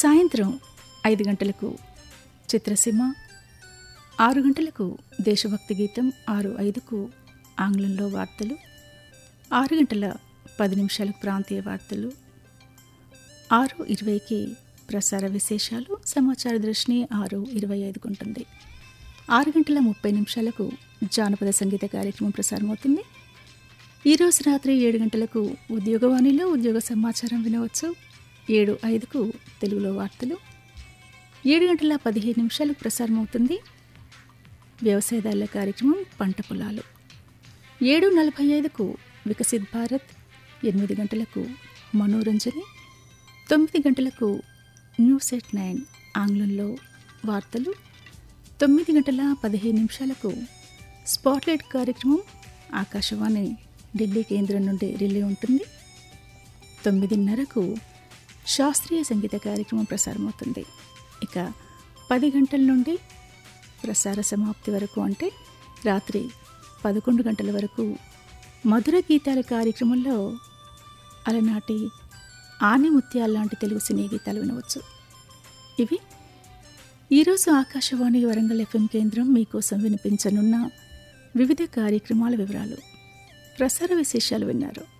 సాయంత్రం ఐదు గంటలకు చిత్రసీమ ఆరు గంటలకు దేశభక్తి గీతం ఆరు ఐదుకు ఆంగ్లంలో వార్తలు ఆరు గంటల పది నిమిషాలకు ప్రాంతీయ వార్తలు ఆరు ఇరవైకి ప్రసార విశేషాలు సమాచార దృష్టిని ఆరు ఇరవై ఐదుకు ఉంటుంది ఆరు గంటల ముప్పై నిమిషాలకు జానపద సంగీత కార్యక్రమం ప్రసారమవుతుంది ఈరోజు రాత్రి ఏడు గంటలకు ఉద్యోగవాణిలో ఉద్యోగ సమాచారం వినవచ్చు ఏడు ఐదుకు తెలుగులో వార్తలు ఏడు గంటల పదిహేను నిమిషాలకు ప్రసారమవుతుంది వ్యవసాయదారుల కార్యక్రమం పంట పొలాలు ఏడు నలభై ఐదుకు వికసిత్ భారత్ ఎనిమిది గంటలకు మనోరంజని తొమ్మిది గంటలకు న్యూస్ ఎట్ నైన్ ఆంగ్లంలో వార్తలు తొమ్మిది గంటల పదిహేను నిమిషాలకు స్పాట్లైట్ కార్యక్రమం ఆకాశవాణి ఢిల్లీ కేంద్రం నుండి రిలే ఉంటుంది తొమ్మిదిన్నరకు శాస్త్రీయ సంగీత కార్యక్రమం ప్రసారమవుతుంది ఇక పది గంటల నుండి ప్రసార సమాప్తి వరకు అంటే రాత్రి పదకొండు గంటల వరకు మధుర గీతాల కార్యక్రమంలో అలనాటి ఆని ముత్యాల లాంటి తెలుగు సినీ గీతాలు వినవచ్చు ఇవి ఈరోజు ఆకాశవాణి వరంగల్ ఎఫ్ఎం కేంద్రం మీకోసం వినిపించనున్న వివిధ కార్యక్రమాల వివరాలు ప్రసార విశేషాలు విన్నారు